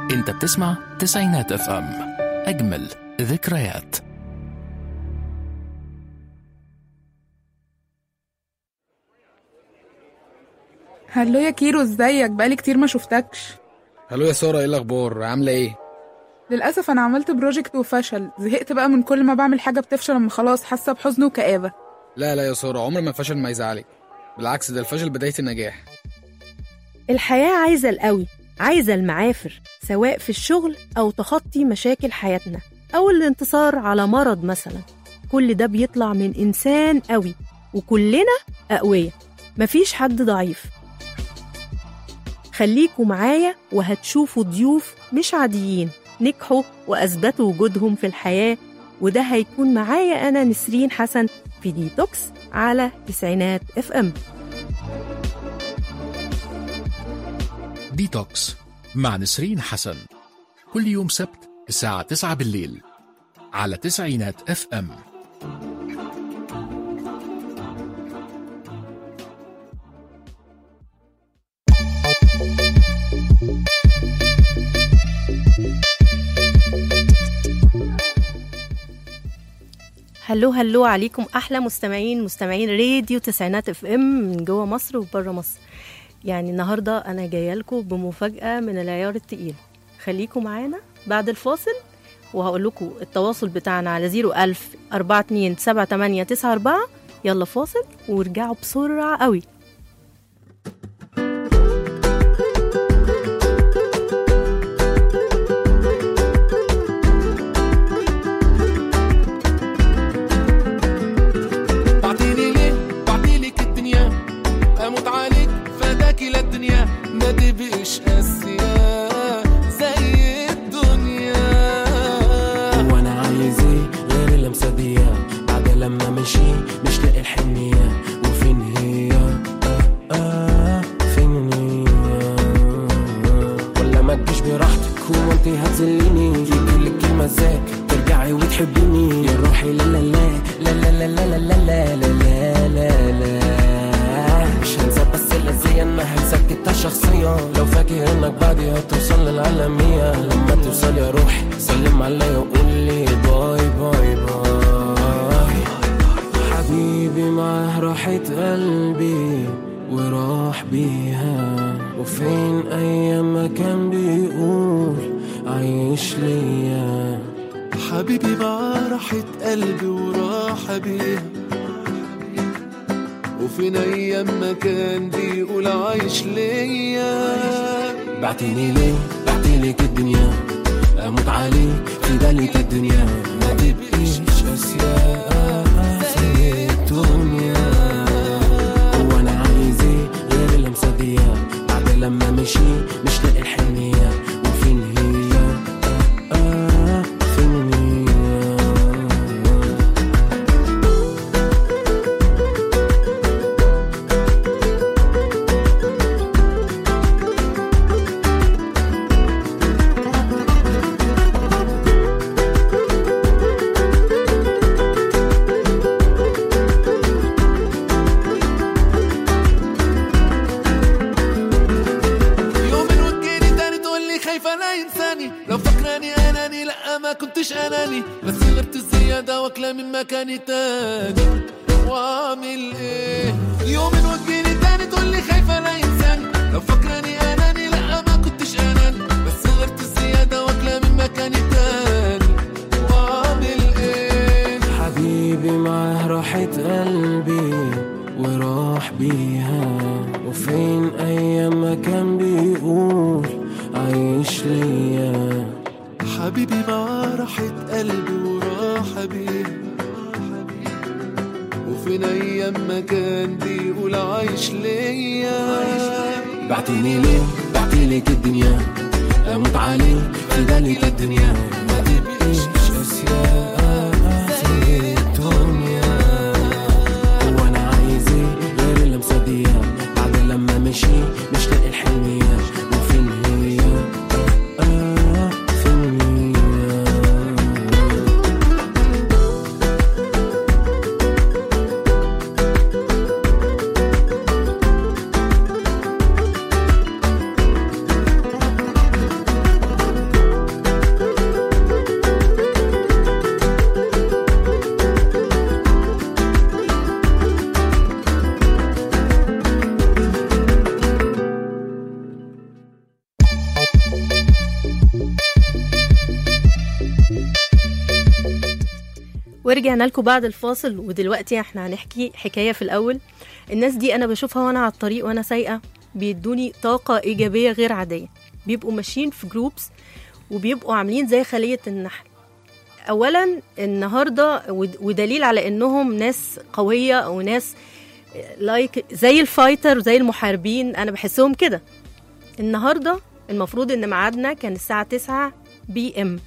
انت بتسمع تسعينات اف ام اجمل ذكريات هلو يا كيرو ازيك بقالي كتير ما شفتكش هلو يا سارة ايه الأخبار عاملة ايه؟ للأسف أنا عملت بروجكت وفشل زهقت بقى من كل ما بعمل حاجة بتفشل أما خلاص حاسة بحزن وكآبة لا لا يا سارة عمر ما الفشل ما يزعلك بالعكس ده الفشل بداية النجاح الحياة عايزة القوي عايزة المعافر سواء في الشغل أو تخطي مشاكل حياتنا أو الانتصار على مرض مثلا كل ده بيطلع من إنسان قوي وكلنا أقوياء مفيش حد ضعيف خليكوا معايا وهتشوفوا ضيوف مش عاديين نجحوا وأثبتوا وجودهم في الحياة وده هيكون معايا أنا نسرين حسن في ديتوكس على تسعينات اف ام ديتوكس مع نسرين حسن كل يوم سبت الساعة 9 بالليل على تسعينات اف ام هلو هلو عليكم احلى مستمعين مستمعين راديو تسعينات اف ام من جوه مصر وبره مصر يعني النهارده انا جايه لكم بمفاجاه من العيار التقيل خليكم معانا بعد الفاصل وهقول لكم التواصل بتاعنا على 01000 42 78 94 يلا فاصل وارجعوا بسرعه قوي بعتيلي ليه بعتيلك الدنيا اموت عليك فداكي للدنيا ما تبقيش قاسية زي الدنيا وانا عايز ايه غير اللمسه دي بعد لما مشي مش لاقي الحنيه وفين هي آه آه فين هي ولا ما تجيش براحتك هو انت هتذليني يجيلك كلمه ذاك ترجعي وتحبيني يا روحي لا لا لا لا لا لا لا لا لا لا لا لا مش هنسى بس الأذية انها هنسكتها شخصيا لو فاكر انك بعدي هتوصل للعالمية لما توصل يا روحي سلم عليا وقول لي باي باي باي حبيبي معاه راحة قلبي وراح بيها وفين ايام ما كان بيقول عايش ليا حبيبي مع راحة قلبي وراحة بيها وفين ايام ما كان بيقول عايش ليا بعتني ليه بعتلك الدنيا اموت عليك في بالك الدنيا ما تبقيش اسياء زي الدنيا وانا عايز ايه غير اللمسه دي بعد لما مشي مش لاقي الحنيه وفين هي آه آه فين هي يومين وتجيني تاني تقول لي خايفة لا ينساني لو فاكراني اناني لا ما كنتش اناني بس غبت الزيادة واكلة من مكاني تاني واعمل ايه يومين وتجيني تاني تقول لي خايفة لا ينساني لو فاكراني اناني لا ما كنتش اناني بس غبت الزيادة واكلة من مكاني تاني واعمل ايه حبيبي معاه راحة قلبي وراح بيها وفين أيام ما كان بيقول عايش ليا حبيبي مع راحة قلبي وراحة بيه وفين أيام ما كان بيقول عايش ليا بعتني ليه بعتلك الدنيا أموت عليك في بالك الدنيا ما تبقيش أسياء زي الدنيا وانا عايز ايه غير اللمسه دي بعد لما مشي مش لاقي الحنيه وفين هي آه آه فين هي ورجعنا لكم بعد الفاصل ودلوقتي احنا هنحكي حكايه في الاول الناس دي انا بشوفها وانا على الطريق وانا سايقه بيدوني طاقه ايجابيه غير عاديه بيبقوا ماشيين في جروبس وبيبقوا عاملين زي خليه النحل اولا النهارده ود- ودليل على انهم ناس قويه او ناس لايك زي الفايتر زي المحاربين انا بحسهم كده النهارده المفروض ان ميعادنا كان الساعه 9 بي ام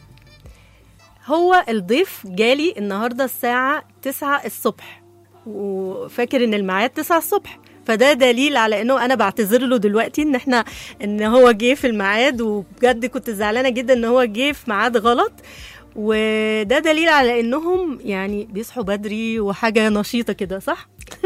هو الضيف جالي النهارده الساعه 9 الصبح وفاكر ان الميعاد 9 الصبح فده دليل على انه انا بعتذر له دلوقتي ان احنا ان هو جه في الميعاد وبجد كنت زعلانه جدا ان هو جه في ميعاد غلط وده دليل على انهم يعني بيصحوا بدري وحاجه نشيطه كده صح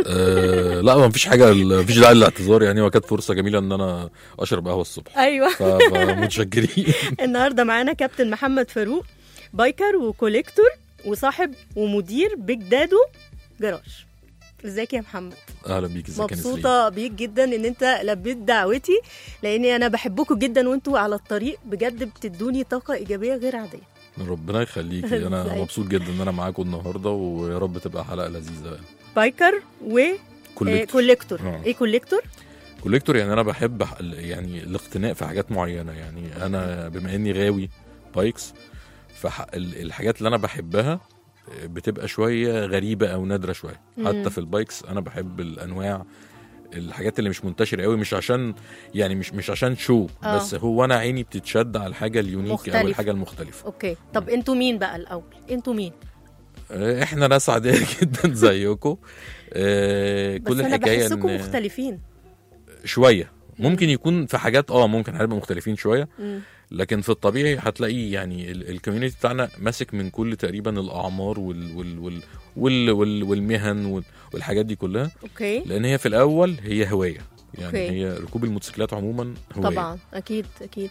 آه لا ما فيش حاجه ما فيش داعي للاعتذار يعني وكانت فرصه جميله ان انا اشرب قهوه الصبح ايوه ف- فمتشكرين النهارده معانا كابتن محمد فاروق بايكر وكوليكتور وصاحب ومدير بيج دادو جراج ازيك يا محمد اهلا بيك ازيك يا نسرين مبسوطه بيك جدا ان انت لبيت دعوتي لاني انا بحبكم جدا وانتوا على الطريق بجد بتدوني طاقه ايجابيه غير عاديه ربنا يخليكي انا ازاي؟ مبسوط جدا ان انا معاكم النهارده ويا رب تبقى حلقه لذيذه بايكر و كوليكتور كوليكتور آه. ايه كوليكتور كوليكتور يعني انا بحب ح- يعني الاقتناء في حاجات معينه يعني انا بما اني غاوي بايكس فالحاجات اللي انا بحبها بتبقى شويه غريبه او نادره شويه مم. حتى في البايكس انا بحب الانواع الحاجات اللي مش منتشره قوي مش عشان يعني مش مش عشان شو آه. بس هو انا عيني بتتشد على الحاجه اليونيك مختلف. او الحاجه المختلفه اوكي طب انتوا مين بقى الاول انتوا مين آه، احنا ناس عاديه جدا زيكم آه، بس كل انا الحكايه بحسكم ان مختلفين شويه ممكن يكون في حاجات اه ممكن هنبقى مختلفين شويه مم. لكن في الطبيعي هتلاقي يعني ال- الكوميونتي بتاعنا ماسك من كل تقريبا الاعمار وال وال وال وال وال والمهن وال والحاجات دي كلها اوكي لان هي في الاول هي هوايه يعني أوكي. هي ركوب الموتوسيكلات عموما هوايه طبعا اكيد اكيد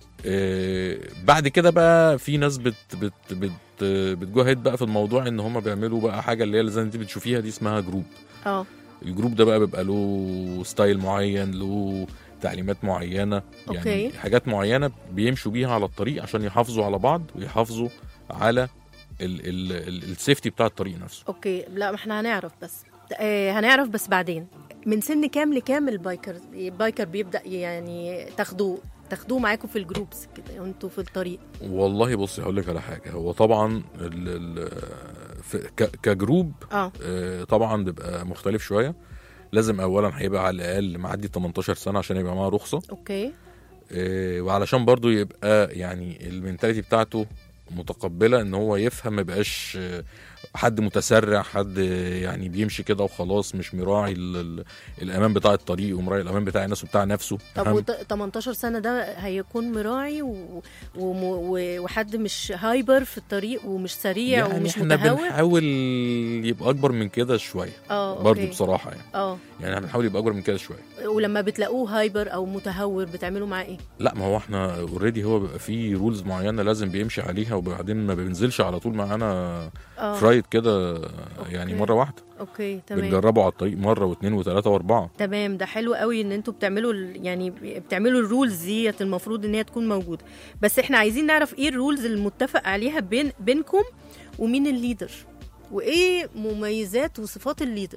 آه بعد كده بقى في ناس بت بت بت بتجاهد بقى في الموضوع ان هم بيعملوا بقى حاجه اللي هي زي انت بتشوفيها دي اسمها جروب اه الجروب ده بقى بيبقى له ستايل معين له تعليمات معينه يعني أوكي. حاجات معينه بيمشوا بيها على الطريق عشان يحافظوا على بعض ويحافظوا على ال ال ال السيفتي بتاع الطريق نفسه اوكي لا ما احنا هنعرف بس آه هنعرف بس بعدين من سن كام لكام البايكر البايكر بيبدا يعني تاخدوه تاخدوه معاكم في الجروبس كده وانتوا في الطريق والله بصي هقول لك على حاجه هو طبعا ال ال في ك- كجروب اه آه، طبعا بيبقى مختلف شويه لازم اولا هيبقى على الاقل معدي 18 سنه عشان يبقى معاه رخصه اوكي آه، وعلشان برضو يبقى يعني المينتاليتي بتاعته متقبله ان هو يفهم ما يبقاش آه، حد متسرع حد آه، يعني بيمشي كده وخلاص مش مراعي ال- ال- الامان بتاع الطريق ومراعي الامان بتاع الناس وبتاع نفسه طب أهم. و 18 سنه ده هيكون مراعي و... وم... و... وحد مش هايبر في الطريق ومش سريع يعني ومش احنا متهور بنحاول يبقى اكبر من كده شويه اه برضو أوكي. بصراحه يعني اه يعني احنا بنحاول يبقى اكبر من كده شويه ولما بتلاقوه هايبر او متهور بتعملوا معاه ايه لا ما هو احنا اوريدي هو بيبقى فيه رولز معينه لازم بيمشي عليها وبعدين ما بينزلش على طول معانا اه فرايد كده يعني أوكي. مره واحده اوكي تمام بنجربه على الطريق مره واثنين وثلاثه واربعه تمام ده حلو قوي ان انتوا بتعملوا ال- يعني بتعملوا الرولز ديت المفروض ان هي تكون موجوده بس احنا عايزين نعرف ايه الرولز المتفق عليها بين بينكم ومين الليدر وايه مميزات وصفات الليدر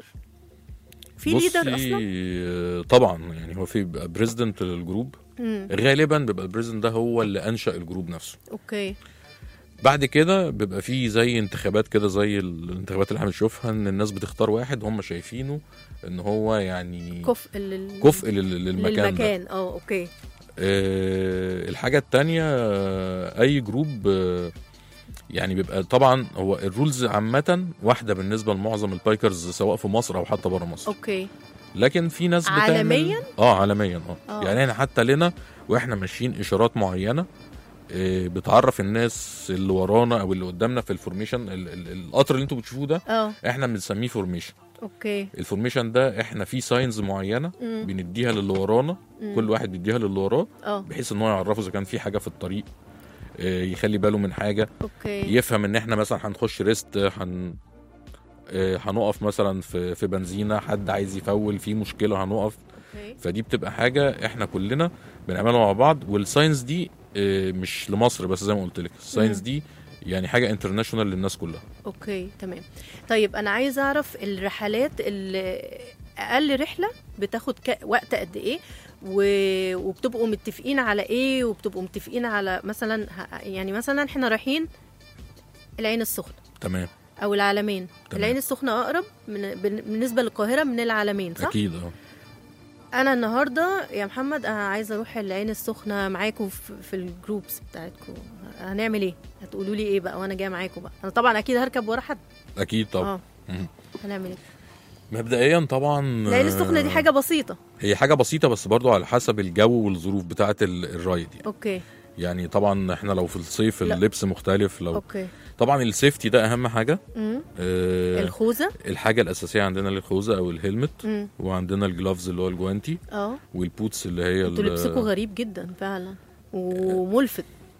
في ليدر بصي، اصلا آه، طبعا يعني هو في بيبقى بريزيدنت للجروب مم. غالبا بيبقى البريزيدنت ده هو اللي انشا الجروب نفسه اوكي بعد كده بيبقى في زي انتخابات كده زي الانتخابات اللي احنا بنشوفها ان الناس بتختار واحد هم شايفينه ان هو يعني كفء لل... كفء لل- للمكان ده للمكان اه اوكي آه، الحاجة التانية آه، أي جروب آه، يعني بيبقى طبعا هو الرولز عامة واحدة بالنسبة لمعظم البايكرز سواء في مصر أو حتى بره مصر اوكي لكن في ناس بتعمل عالمياً؟ اه عالميا اه آه. يعني احنا حتى لنا واحنا ماشيين إشارات معينة آه، بتعرف الناس اللي ورانا او اللي قدامنا في الفورميشن ال- ال- القطر اللي انتوا بتشوفوه ده اه احنا بنسميه فورميشن اوكي الفورميشن ده احنا فيه ساينز معينه مم. بنديها للي ورانا مم. كل واحد بيديها للي وراه اه بحيث ان هو يعرفه اذا كان في حاجه في الطريق آه، يخلي باله من حاجه اوكي يفهم ان احنا مثلا هنخش ريست هن آه، هنقف مثلا في في بنزينه حد عايز يفول في مشكله هنقف اوكي فدي بتبقى حاجه احنا كلنا بنعملها مع بعض والساينس دي آه، مش لمصر بس زي ما قلت لك الساينس مم. دي يعني حاجه انترناشونال للناس كلها اوكي تمام طيب انا عايزه اعرف الرحلات اللي اقل رحله بتاخد ك... وقت قد ايه و... وبتبقوا متفقين على ايه وبتبقوا متفقين على مثلا ه- يعني مثلا احنا رايحين العين السخنه تمام او العلمين تمام. العين السخنه اقرب من... بن- بالنسبه للقاهره من العلمين صح اكيد اه انا النهارده يا محمد انا عايزه اروح العين السخنه معاكم في, في الجروبس بتاعتكم هنعمل ايه هتقولوا لي ايه بقى وانا جايه معاكم بقى انا طبعا اكيد هركب ورا حد اكيد طبعا اه مم. هنعمل ايه مبدئيا طبعا العين السخنه دي آه، حاجه بسيطه هي حاجه بسيطه بس برضو على حسب الجو والظروف بتاعه ال- الرايد يعني. اوكي يعني طبعا احنا لو في الصيف لا. اللبس مختلف لو اوكي طبعا السيفتي ده اهم حاجه امم آه الخوذه الحاجه الاساسيه عندنا للخوذه او الهلمت امم وعندنا الجلافز اللي هو الجوانتي اه والبوتس اللي هي انتوا ال- لبسكوا غريب جدا فعلا وملفت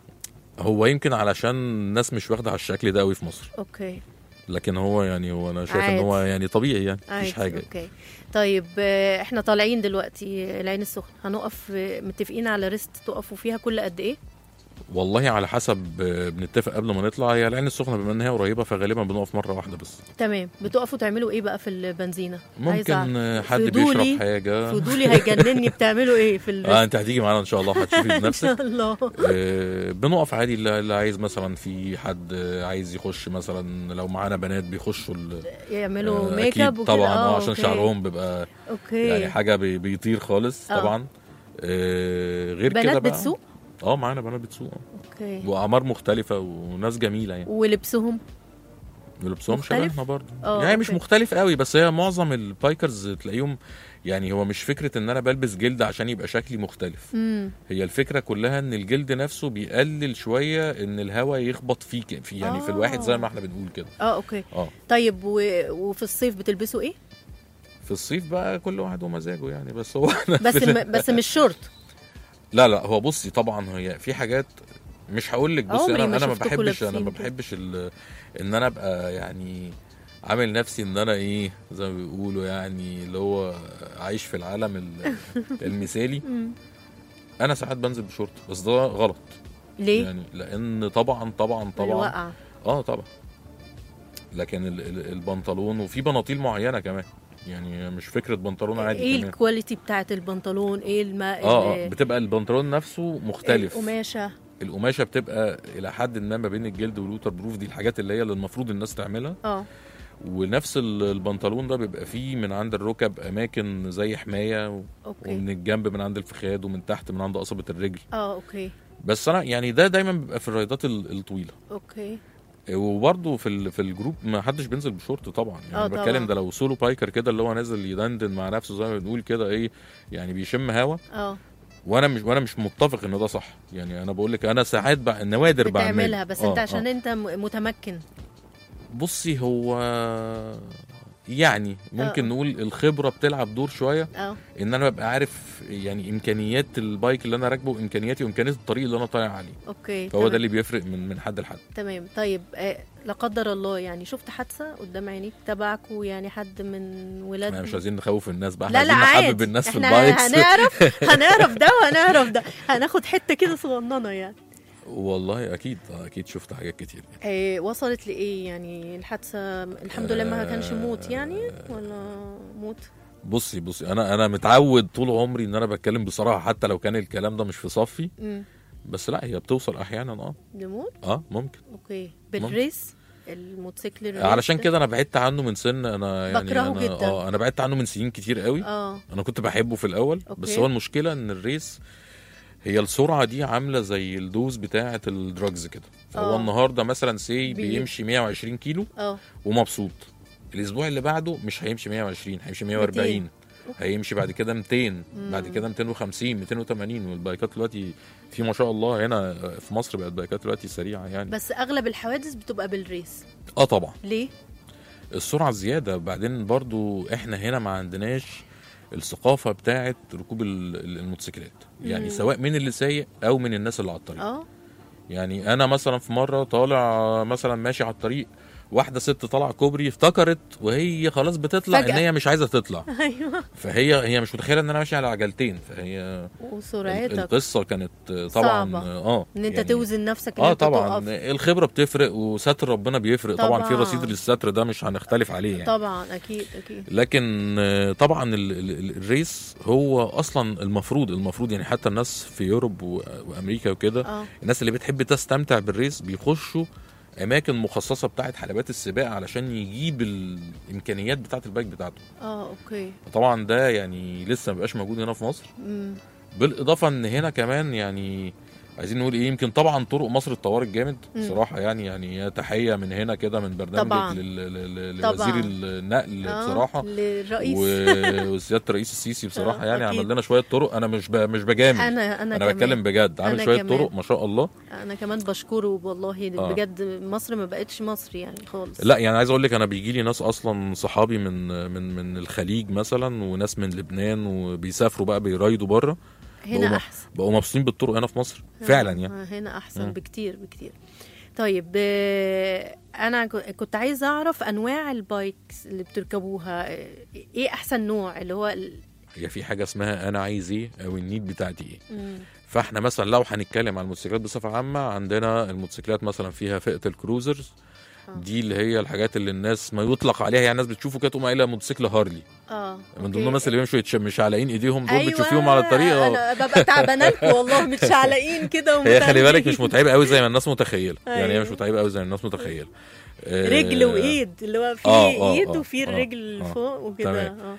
هو يمكن علشان الناس مش واخده على الشكل ده قوي في مصر اوكي لكن هو يعني هو انا شايف ان عادي. هو يعني طبيعي يعني عادي مفيش حاجه اوكي طيب آه، احنا طالعين دلوقتي العين السخنه هنقف آه، متفقين على ريست تقفوا فيها كل قد ايه والله على حسب آه، بنتفق قبل ما نطلع هي العين السخنه بما ان هي قريبه فغالبا بنقف مره واحده بس تمام بتقفوا تعملوا ايه بقى في البنزينه ممكن عايزة آه، حد فضولي- بيشرب حاجه فضولي هيجنني بتعملوا ايه في اه الريست انت هتيجي معانا ان شاء الله هتشوفي ان بنفسك شاء الله آه، بنقف عادي اللي اللي عايز مثلا في حد آه، عايز يخش مثلا لو معانا بنات بيخشوا ال- يعملوا آه، ميك أكيد اب وكده طبعا اه آه، عشان أوكي. شعرهم بيبقى اوكي يعني حاجه بي- بيطير خالص آه. طبعا آه، غير كده بنات بقى بتسوق اه معانا بنات بتسوق آه. اوكي واعمار مختلفه وناس جميله يعني ولبسهم ولبسهم مختلف؟ شبهنا برضه آه، يعني مش أوكي. مختلف قوي بس هي معظم البايكرز تلاقيهم يعني هو مش فكره ان انا بلبس جلد عشان يبقى شكلي مختلف امم هي الفكره كلها ان الجلد نفسه بيقلل شويه ان الهواء يخبط فيك في يعني في الواحد زي ما احنا بنقول كده اه اوكي اه طيب و... وفي الصيف بتلبسوا ايه في الصيف بقى كل واحد ومزاجه يعني بس هو أنا بس في الم... بس مش شورت لا لا هو بصي طبعا هي في حاجات مش هقول لك بصي عمري انا ما انا ما شفتكوا بحبش انا ما لابسين كده. بحبش ال- ان انا ابقى يعني عامل نفسي ان انا ايه زي ما بيقولوا يعني اللي هو عايش في العالم ال- المثالي مم. انا ساعات بنزل بشورت بس ده غلط ليه يعني لان طبعا طبعا طبعا الوقعه اه طبعا لكن ال- ال- البنطلون وفي بناطيل معينه كمان يعني مش فكره بنطلون عادي ايه كمان الكواليتي بتاعت البنطلون ايه الماء اه اه بتبقى البنطلون نفسه مختلف القماشه القماشه بتبقى الى حد ما ما بين الجلد والوتر بروف دي الحاجات اللي هي اللي المفروض الناس تعملها اه ونفس ال- البنطلون ده بيبقى فيه من عند الركب اماكن زي حمايه و- اوكي ومن الجنب من عند الفخاد ومن تحت من عند قصبه الرجل اه اوكي بس انا يعني ده دايما بيبقى في الرايدات ال- الطويله اوكي وبرضه في ال- في الجروب ما حدش بينزل بشورت طبعا يعني آه أنا طبعاً. بتكلم ده لو سولو بايكر كده اللي هو نازل يدندن مع نفسه زي ما بنقول كده ايه يعني بيشم هوا اه وانا مش وانا مش متفق ان ده صح يعني انا بقول لك انا ساعات بقى نوادر بعملها بتعملها بس انت آه، عشان آه. انت م- متمكن بصي هو يعني ممكن آه. نقول الخبره بتلعب دور شويه اه ان انا ببقى عارف يعني امكانيات البايك اللي انا راكبه وامكانياتي وامكانيات الطريق اللي انا طالع عليه اوكي فهو تمام. ده اللي بيفرق من من حد لحد تمام طيب آه لا قدر الله يعني شفت حادثه قدام عينيك تبعكوا يعني حد من ولاد احنا مش عايزين نخوف الناس بقى احنا لا لا عايزين عادي نحبب الناس في احنا البايكس هنعرف هنعرف ده وهنعرف ده هناخد حته كده صغننه يعني والله اكيد اكيد شفت حاجات كتير إيه وصلت لايه يعني الحادثه الحمد لله ما كانش موت يعني ولا موت بصي بصي انا انا متعود طول عمري ان انا بتكلم بصراحه حتى لو كان الكلام ده مش في صفي امم بس لا هي بتوصل احيانا اه لموت اه ممكن اوكي بالريس الموتوسيكل الريس علشان ده؟ كده انا بعدت عنه من سن انا يعني بكرهه انا جدا. اه انا بعدت عنه من سنين كتير قوي اه انا كنت بحبه في الاول أوكي. بس هو المشكله ان الريس هي السرعه دي عامله زي الدوز بتاعه الدراجز كده فهو آه. النهارده مثلا سي بي- بيمشي 120 كيلو اه ومبسوط الاسبوع اللي بعده مش هيمشي 120 هيمشي 140 هيمشي بعد كده 200 بعد كده 250 280 والبايكات دلوقتي في ما شاء الله هنا في مصر بقت بايكات دلوقتي سريعه يعني بس اغلب الحوادث بتبقى بالريس اه طبعا ليه السرعه الزياده بعدين برضو احنا هنا ما عندناش الثقافه بتاعه ركوب ال- ال- الموتوسيكلات يعني مم. سواء من اللي سايق او من الناس اللي على الطريق اه يعني انا مثلا في مره طالع مثلا ماشي على الطريق واحده ست طالعه كوبري افتكرت وهي خلاص بتطلع فجأة. ان هي مش عايزه تطلع ايوه فهي هي مش متخيله ان انا ماشي على عجلتين فهي وسرعتك القصه كانت طبعا صعبة. اه ان انت يعني- توزن نفسك ان اه انت طبعا تقف. الخبره بتفرق وستر ربنا بيفرق طبعا, في طبعاً. رصيد للستر ده مش هنختلف عليه يعني طبعا اكيد اكيد لكن آه، طبعا ال- ال- الريس هو اصلا المفروض المفروض يعني حتى الناس في يوروب و- وامريكا وكده اه الناس اللي بتحب تستمتع بالريس بيخشوا اماكن مخصصه بتاعه حلبات السباق علشان يجيب الامكانيات بتاعه البايك بتاعته اه اوكي طبعا ده يعني لسه ما بقاش موجود هنا في مصر مم. بالاضافه ان هنا كمان يعني عايزين نقول ايه يمكن طبعا طرق مصر اتطورت جامد مم. صراحه يعني يعني هي تحيه من هنا كده من برنامج طبعاً. لل- لل- طبعاً. لوزير النقل آه، بصراحه للرئيس و- وسياده الرئيس السيسي بصراحه آه، يعني أكيد. عمل لنا شويه طرق انا مش ب... مش بجامل انا انا انا كمان. بتكلم بجد عامل أنا شويه كمان. طرق ما شاء الله انا كمان بشكره والله آه. بجد مصر ما بقتش مصر يعني خالص لا يعني عايز اقول لك انا بيجي لي ناس اصلا صحابي من من من الخليج مثلا وناس من لبنان وبيسافروا بقى بيرايدوا بره هنا بقوا- احسن بقوا مبسوطين بالطرق هنا في مصر فعلا يعني آه، هنا احسن مم. بكتير بكتير طيب آه، انا ك- كنت عايزه اعرف انواع البايكس اللي بتركبوها آه، ايه احسن نوع اللي هو ال... هي في حاجه اسمها انا عايز ايه او النيد بتاعتي ايه مم. فاحنا مثلا لو هنتكلم عن الموتوسيكلات بصفه عامه عندنا الموتوسيكلات مثلا فيها فئه الكروزرز آه. دي اللي هي الحاجات اللي الناس ما يطلق عليها يعني الناس بتشوفه كده تقوم قايله موتوسيكل هارلي اه من أوكي. ضمن الناس اللي بيمشوا يتش- مش عالقين ايديهم دول أيوة بتشوفيهم على الطريق اه انا ببقى تعبانه لكم والله مش علاقين كده هي خلي بالك ومتعبين. مش متعبه قوي زي ما الناس متخيله يعني هي أيوة. مش متعبه قوي زي ما الناس متخيله آه، رجل وايد اللي هو في آه، آه، ايد آه، وفي آه، الرجل آه. فوق وكده تمام. اه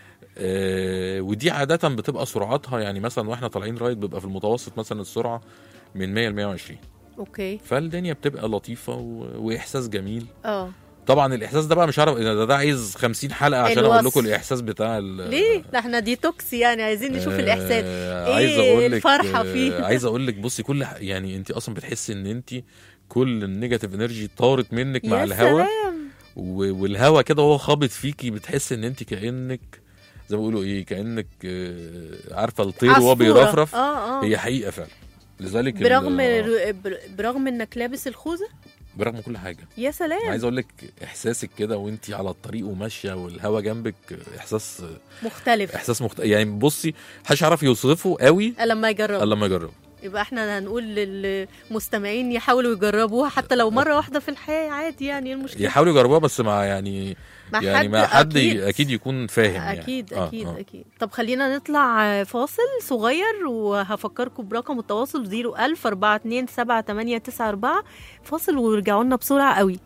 آه، ودي عادة بتبقى سرعتها يعني مثلا واحنا طالعين رايد بيبقى في المتوسط مثلا السرعة من 100 ل 120 اوكي فالدنيا بتبقى لطيفة و... واحساس جميل اه طبعا الاحساس ده بقى مش عارف ده, ده عايز 50 حلقة عشان الوصف. اقول لكم الاحساس بتاع ال... ليه ده احنا ديتوكس يعني عايزين نشوف آه، الاحساس عايز إيه اقول لك الفرحة آه، فيه؟ عايز اقول لك بصي كل ح- يعني انت اصلا بتحسي ان انت كل النيجاتيف انرجي طارت منك مع يا الهواء سلام و- والهوا كده وهو خابط فيكي بتحس ان انت كانك زي ما بيقولوا ايه كانك آه، عارفه الطير وهو عصفورة. بيرفرف اه اه هي حقيقه فعلا لذلك ال- برغم آه، بر- برغم انك لابس الخوذه برغم كل حاجه يا سلام عايز اقول لك احساسك كده وانت على الطريق وماشيه والهوا جنبك احساس مختلف احساس مخت... يعني بصي محدش يعرف يوصفه قوي لما يجرب الا لما يجرب يبقى احنا هنقول للمستمعين يحاولوا يجربوها حتى لو مره واحده في الحياه عادي يعني إيه المشكله يحاولوا يجربوها بس مع يعني مع يعني مع حد أكيد. اكيد يكون فاهم يعني. اكيد آه، اكيد آه. اكيد طب خلينا نطلع فاصل صغير وهفكركم برقم التواصل 01000 42 7894 فاصل ورجعوا لنا بسرعه قوي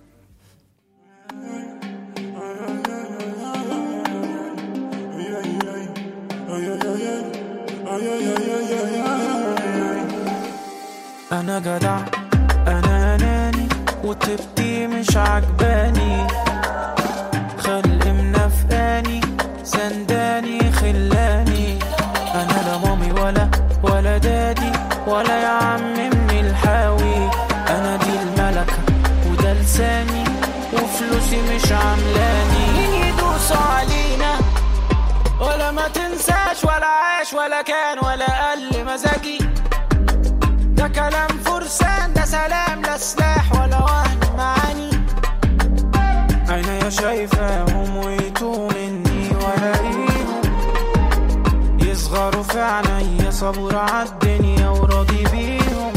انا جدع انا اناني وطيبتي مش عجباني خلق منافقاني سنداني خلاني انا لا مامي ولا ولا دادي ولا يا عم من الحاوي انا دي الملكة وده لساني وفلوسي مش عاملاني مين يدوسوا علينا ولا ما تنساش ولا عاش ولا كان ولا قل مزاجي ده كلام فرسان ده سلام لا سلاح ولا وهم معاني عينيا شايفاهم ويتوه مني ولاقيهم يصغروا في عينيا صبور عالدنيا وراضي بيهم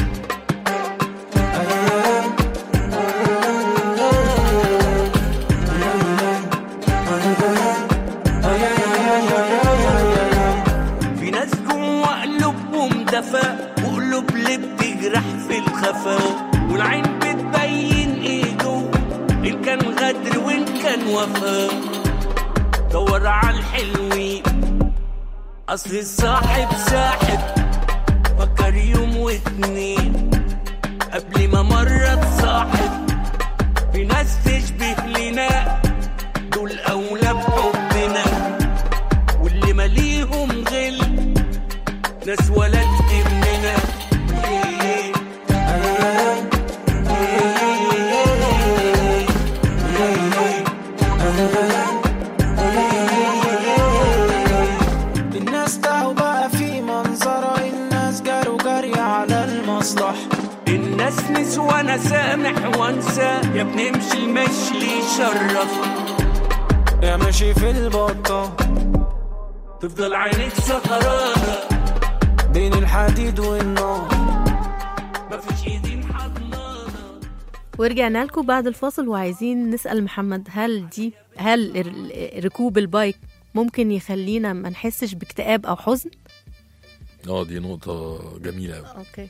في ناس جوا قلوبهم دفا وقلوب اللي بتجرح في الخفا والعين بتبين ايه جوا ان كان غدر وان كان وفا دور على الحلوين اصل الصاحب ساحب فكر يوم واتنين قبل ما مرة تصاحب في ناس تشبه لنا دول اولى بحبنا واللي ماليهم غل ناس ولد مننا الناس تعوا بقى في منظرة الناس جاروا جري على المصلحة ندسنس وانا سامح وانسى يا بنمشي المشي اللي يشرف يا ماشي في البطة تفضل عينيك سهرانة بين الحديد والنار مفيش ايدين حضنانة ورجعنا لكم بعد الفاصل وعايزين نسأل محمد هل دي هل ال- ركوب البايك ممكن يخلينا ما نحسش باكتئاب او حزن؟ اه دي نقطة جميلة أوي اوكي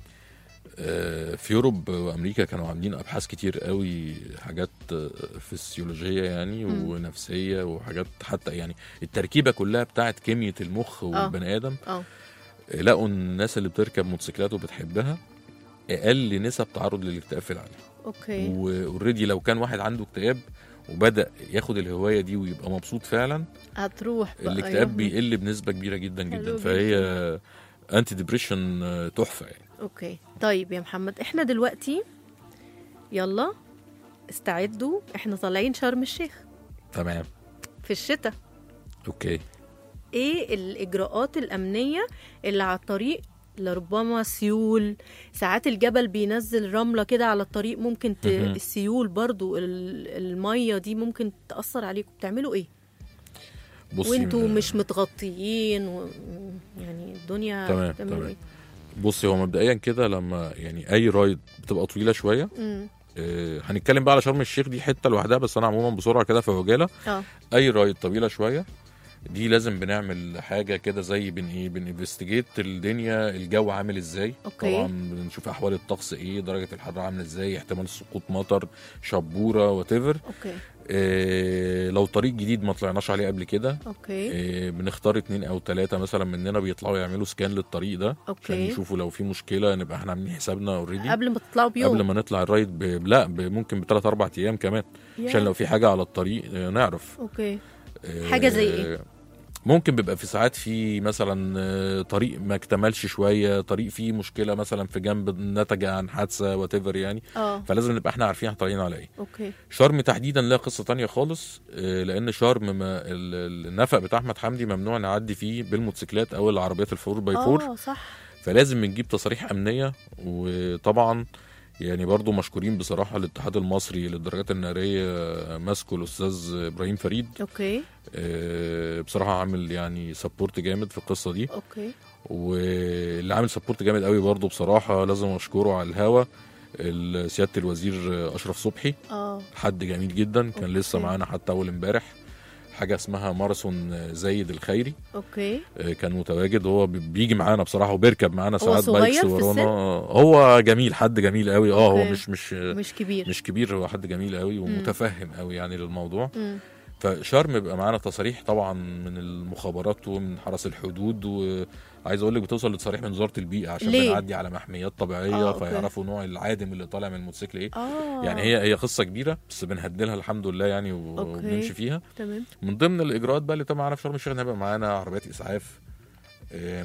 آه، في يوروب وامريكا كانوا عاملين ابحاث كتير قوي حاجات آه، فسيولوجيه يعني مم. ونفسيه وحاجات حتى يعني التركيبه كلها بتاعت كيمياء المخ والبني ادم اه آه، لقوا إن الناس اللي بتركب موتوسيكلات وبتحبها اقل نسب تعرض للاكتئاب في العالم اوكي واوريدي لو كان واحد عنده اكتئاب وبدا ياخد الهوايه دي ويبقى مبسوط فعلا هتروح بقى الاكتئاب يوم. بيقل بنسبه كبيره جدا حلو جدا جدا. فهي انتي ديبريشن تحفه يعني اوكي طيب يا محمد احنا دلوقتي يلا استعدوا احنا طالعين شرم الشيخ تمام في الشتاء اوكي ايه الاجراءات الامنيه اللي على الطريق لربما سيول ساعات الجبل بينزل رمله كده على الطريق ممكن ت... مهم. السيول برضو ال- الميه دي ممكن تاثر عليكم بتعملوا ايه بصي وانتوا مش متغطيين و... يعني الدنيا تمام، بتعملوا تمام. ايه بصي هو مبدئيا كده لما يعني اي رايد بتبقى طويله شويه مم. آه هنتكلم بقى على شرم الشيخ دي حته لوحدها بس انا عموما بسرعه كده في عجاله اه اي رايد طويله شويه دي لازم بنعمل حاجه كده زي بن ايه بنفستيجيت الدنيا الجو عامل ازاي أوكي. طبعا بنشوف احوال الطقس ايه درجه الحراره عامله ازاي احتمال سقوط مطر شبوره وات اوكي إيه لو طريق جديد ما طلعناش عليه قبل كده اوكي إيه بنختار اتنين او تلاتة مثلا مننا بيطلعوا يعملوا سكان للطريق ده أوكي. عشان يشوفوا لو في مشكله نبقى احنا عاملين حسابنا اوريدي قبل ما تطلعوا بيوم قبل ما نطلع الرايد ب... لا ب... ممكن بثلاث اربع ايام كمان يا. عشان لو في حاجه على الطريق آه، نعرف اوكي آه، حاجة زي إيه؟ ممكن بيبقى في ساعات في مثلا آه، طريق ما اكتملش شويه طريق فيه مشكله مثلا في جنب نتج عن حادثه وات يعني اه فلازم نبقى احنا عارفين احنا طالعين على ايه اوكي شرم تحديدا لها قصه تانية خالص آه، لان شرم ما ال- ال- النفق بتاع احمد حمدي ممنوع نعدي فيه بالموتوسيكلات او العربيات الفور باي فور اه صح فلازم بنجيب تصاريح امنيه وطبعا يعني برضو مشكورين بصراحه الاتحاد المصري للدرجات الناريه ماسكه الاستاذ ابراهيم فريد اوكي آه، بصراحه عامل يعني سبورت جامد في القصه دي اوكي واللي عامل سبورت جامد قوي برضو بصراحه لازم اشكره على الهوا ال- سياده الوزير اشرف صبحي اه حد جميل جدا كان لسه أوكي. معانا حتى اول امبارح حاجه اسمها ماراثون زايد الخيري اوكي آه، كان متواجد هو بي- بيجي معانا بصراحه وبيركب معانا هو ساعات صغير بايكس في ورانا السن؟ هو جميل حد جميل قوي اه هو أوكي. مش مش مش كبير مش كبير هو حد جميل قوي ومتفهم قوي يعني للموضوع مم. فشرم بيبقى معانا تصاريح طبعا من المخابرات ومن حرس الحدود وعايز اقول لك بتوصل لتصاريح من وزاره البيئه عشان ليه؟ بنعدي على محميات طبيعيه آه، أوكي. فيعرفوا نوع العادم اللي طالع من الموتوسيكل ايه اه يعني هي هي قصه كبيره بس بنهدلها الحمد لله يعني و- أوكي. وبنمشي فيها تمام من ضمن الاجراءات بقى اللي تبقى معانا في شرم الشيخ إن هيبقى معانا عربيات اسعاف آه،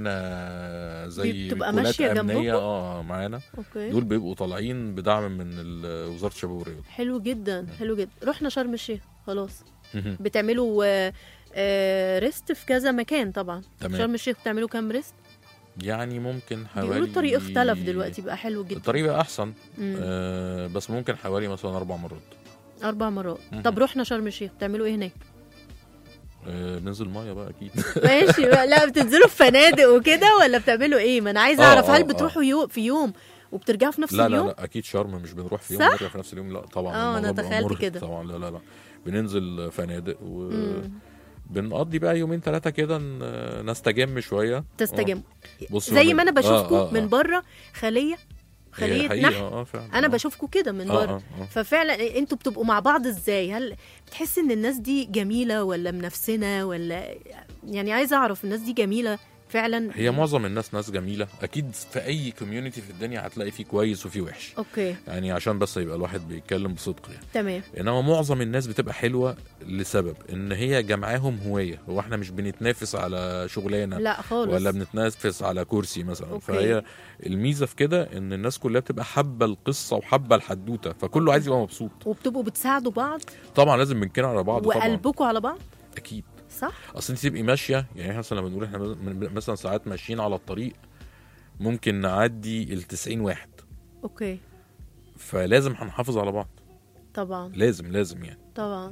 معانا زي بتبقى رجولات ماشية امنيه جنبكم؟ اه معانا اوكي دول بيبقوا طالعين بدعم من ال- وزاره الشباب والرياضه حلو جدا حلو جدا رحنا شرم الشيخ خلاص بتعملوا آه، آه، ريست في كذا مكان طبعا تمام. شرم الشيخ بتعملوا كام ريست يعني ممكن حوالي بيقولوا الطريق اختلف دلوقتي بقى حلو جدا الطريق بقى احسن مم. آه بس ممكن حوالي مثلا اربع مرات اربع مرات مهم. طب رحنا شرم الشيخ بتعملوا ايه هناك آه ننزل ميه بقى اكيد ماشي بقى. لا بتنزلوا في فنادق وكده ولا بتعملوا ايه ما انا عايزه آه، اعرف آه، هل آه. بتروحوا يوم في يوم وبترجعوا في نفس لا لا اليوم لا اكيد شرم مش بنروح في يوم صح؟ ونرجع في نفس اليوم لا طبعا آه، أنا الموضوع بيبقى تخيلت مرهق كده. طبعا لا لا لا بننزل فنادق و مم. بنقضي بقى يومين ثلاثه كده ن- نستجم شويه تستجم بص زي هو ما انا من- بشوفكم آه، آه، من آه. بره خليه هي خليه حقيقة، نحل اه فعلا انا آه. بشوفكم كده من آه، بره آه، آه. ففعلا انتوا بتبقوا مع بعض ازاي هل بتحس ان الناس دي جميله ولا منافسنا ولا يعني عايزه اعرف الناس دي جميله فعلا هي معظم الناس ناس جميله اكيد في اي كوميونتي في الدنيا هتلاقي فيه كويس وفيه وحش اوكي يعني عشان بس يبقى الواحد بيتكلم بصدق يعني تمام انما معظم الناس بتبقى حلوه لسبب ان هي جمعاهم هوايه هو احنا مش بنتنافس على شغلانه لا خالص ولا بنتنافس على كرسي مثلا أوكي. فهي الميزه في كده ان الناس كلها بتبقى حابه القصه وحابه الحدوته فكله عايز يبقى مبسوط وبتبقوا بتساعدوا بعض طبعا لازم بنكن على بعض طبعا وقلبكم على بعض اكيد صح اصل انت تبقي ماشيه يعني احنا مثلا لما بنقول احنا من- مثلا ساعات ماشيين على الطريق ممكن نعدي ال 90 واحد اوكي فلازم هنحافظ على بعض طبعا لازم لازم يعني طبعا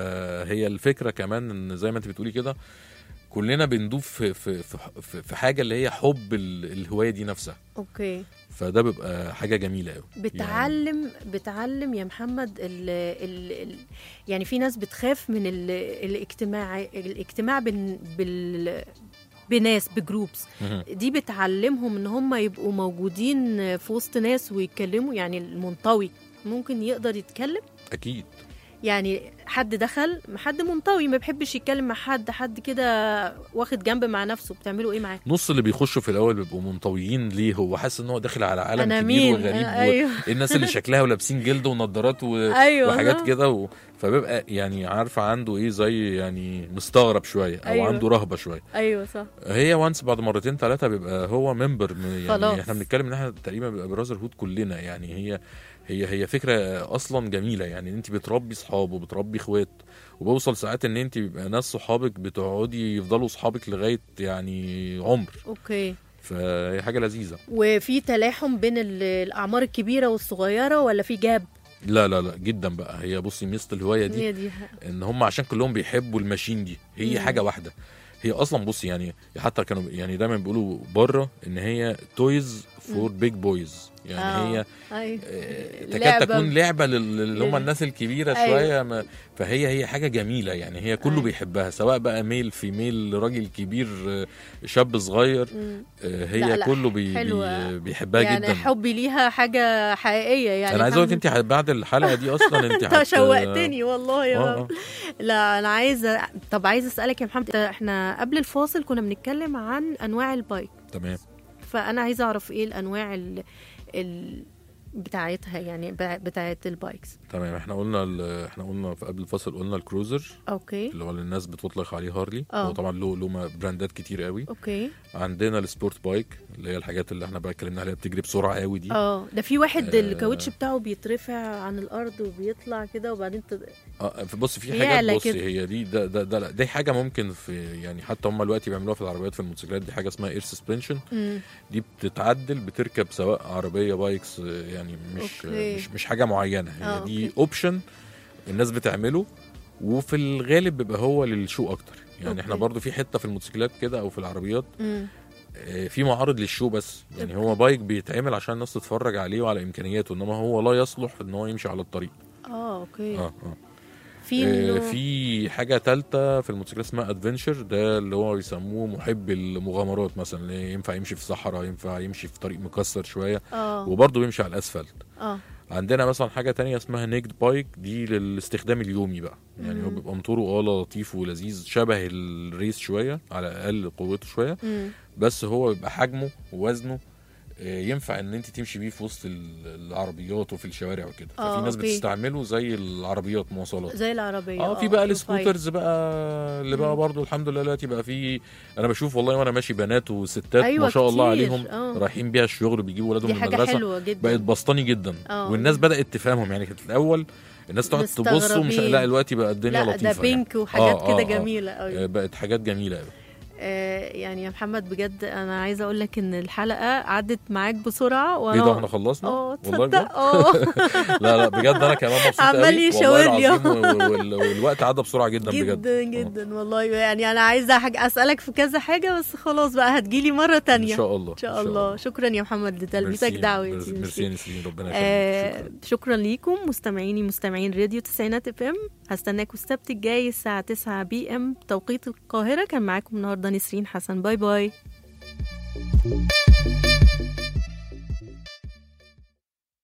فهي الفكره كمان ان زي ما انت بتقولي كده كلنا بندوب في في في, في- في حاجه اللي هي حب ال- الهوايه دي نفسها اوكي فده بيبقى حاجه جميله قوي بتعلم بتعلم يا محمد ال ال ال يعني في ناس بتخاف من ال الاجتماع الاجتماع بال بال بناس بجروبس مهم. دي بتعلمهم ان هم يبقوا موجودين في وسط ناس ويتكلموا يعني المنطوي ممكن يقدر يتكلم اكيد يعني حد دخل حد منطوي ما بيحبش يتكلم مع حد حد كده واخد جنب مع نفسه بتعملوا ايه معاه نص اللي بيخشوا في الاول بيبقوا منطويين ليه هو حاسس ان هو داخل على عالم أنا كبير مين؟ وغريب آه، أيوه. والناس اللي شكلها ولابسين جلد ونضارات و... أيوه، وحاجات ها. كده و... فبيبقى يعني عارفه عنده ايه زي يعني مستغرب شويه او أيوه. عنده رهبه شويه ايوه صح هي وانس بعد مرتين ثلاثه بيبقى هو ممبر يعني خلاص. احنا بنتكلم ان احنا تقريبا بيبقى براذر هود كلنا يعني هي هي هي فكره اصلا جميله يعني ان انت بتربي صحاب وبتربي اخوات وبوصل ساعات ان انت بيبقى ناس صحابك بتقعدي يفضلوا صحابك لغايه يعني عمر اوكي فهي حاجه لذيذه وفي تلاحم بين ال- الاعمار الكبيره والصغيره ولا في جاب لا لا لا جدا بقى هي بصي ميزه الهوايه دي هي دي ان هم عشان كلهم بيحبوا الماشين دي هي مم. حاجه واحده هي اصلا بصي يعني حتى كانوا يعني دايما بيقولوا بره ان هي تويز فور بيج بويز يعني آه. هي أيوة. آه، تكاد لعبة تكون لعبه لل- اللي هم لل- الناس الكبيره أيوة. شويه ما فهي هي حاجه جميله يعني هي كله أيوة. بيحبها سواء بقى ميل في ميل راجل كبير آه، شاب صغير مم. آه، هي لا، لا، كله بي حلوة. بي بيحبها يعني جدا حبي ليها حاجه حقيقيه يعني انا عايز اقول لك الحمد انت بعد الحلقه دي اصلا انت انت هت- شوقتني والله يا آه، بابا آه. لا انا عايزه طب عايزه اسالك يا محمد احنا قبل الفاصل كنا بنتكلم عن انواع البايك تمام فانا عايزه اعرف ايه الانواع ال... ال... بتاعتها يعني بتاع- بتاعت البايكس تمام احنا قلنا ال- احنا قلنا في قبل الفصل قلنا الكروزر اوكي اللي هو اللي الناس بتطلق عليه هارلي اه. هو طبعا له له م- براندات كتير قوي اوكي عندنا السبورت بايك اللي هي الحاجات اللي احنا بقى اتكلمنا عليها بتجري بسرعه قوي دي اه ده في واحد آه. الكاوتش بتاعه بيترفع عن الارض وبيطلع كده وبعدين تد... اه بص في يعلى حاجات بصي كده. هي دي ده ده, ده لا، دي حاجه ممكن في يعني حتى هم دلوقتي بيعملوها في العربيات في الموتوسيكلات دي حاجه اسمها اير سسبنشن مم. دي بتتعدل بتركب سواء عربيه بايكس آه، يعني مش أوكي. مش مش حاجه معينه هي آه، دي أوكي. اوبشن الناس بتعمله وفي الغالب بيبقى هو للشو اكتر يعني أوكي. احنا برضو في حته في الموتوسيكلات كده او في العربيات مم. آه، في معارض للشو بس يعني هو بايك بيتعمل عشان الناس تتفرج عليه وعلى امكانياته انما هو لا يصلح ان هو يمشي على الطريق اه اوكي اه اه في آه، منه في حاجه ثالثه في الموتوسيكلات اسمها ادفنشر ده اللي هو يسموه محب المغامرات مثلا اللي ينفع يمشي في صحراء ينفع يمشي في طريق مكسر شويه اه وبرضه بيمشي على الاسفلت اه عندنا مثلا حاجه تانية اسمها نيكد بايك دي للاستخدام اليومي بقى يعني هو مم. بيبقى موتوره اه لطيف ولذيذ شبه الريس شويه على اقل قوته شويه مم. بس هو بيبقى حجمه ووزنه آه، ينفع ان انت تمشي بيه في وسط ال- العربيات وفي الشوارع وكده آه، ففي ناس أوكي. بتستعمله زي العربيات مواصلات زي العربيه اه في بقى بروفايل. السكوترز بقى اللي بقى مم. برضو الحمد لله دلوقتي بقى في انا بشوف والله وانا ماشي بنات وستات أيوة ما شاء الله كتير، عليهم آه. رايحين بيها الشغل بيجيبوا ولادهم دي من حاجه المدرسه حلوه جدا بقت بسطاني جدا آه. والناس بدات تفهمهم يعني كانت الاول الناس تقعد تبص ومش مستغربين. لا دلوقتي بقى الدنيا لا لطيفه ده بينك وحاجات آه، آه، كده آه. جميله قوي يعني. بقت حاجات جميله قوي آه يعني يا محمد بجد انا عايزه اقول لك ان الحلقه عدت معاك بسرعه وانا ايه ده احنا خلصنا اه والله تصدق بجد اه لا لا بجد انا كمان مبسوط عمال قوي يشاور والله لي العظيم و- وال- والوقت عدى بسرعه جدا بجد جدا جدا والله يعني انا عايزه حاجة اسالك في كذا حاجه بس خلاص بقى هتجيلي مره تانية ان شاء الله ان شاء الله شكرا يا محمد لتلبيتك ميرسي- دعوتي ميرسي يا نسرين ربنا آه يخليك شكرا ليكم مستمعيني مستمعين راديو تسعينات اف ام هستناكم السبت الجاي الساعه 9 بي ام توقيت القاهره كان معاكم النهارده نسرين حسن باي باي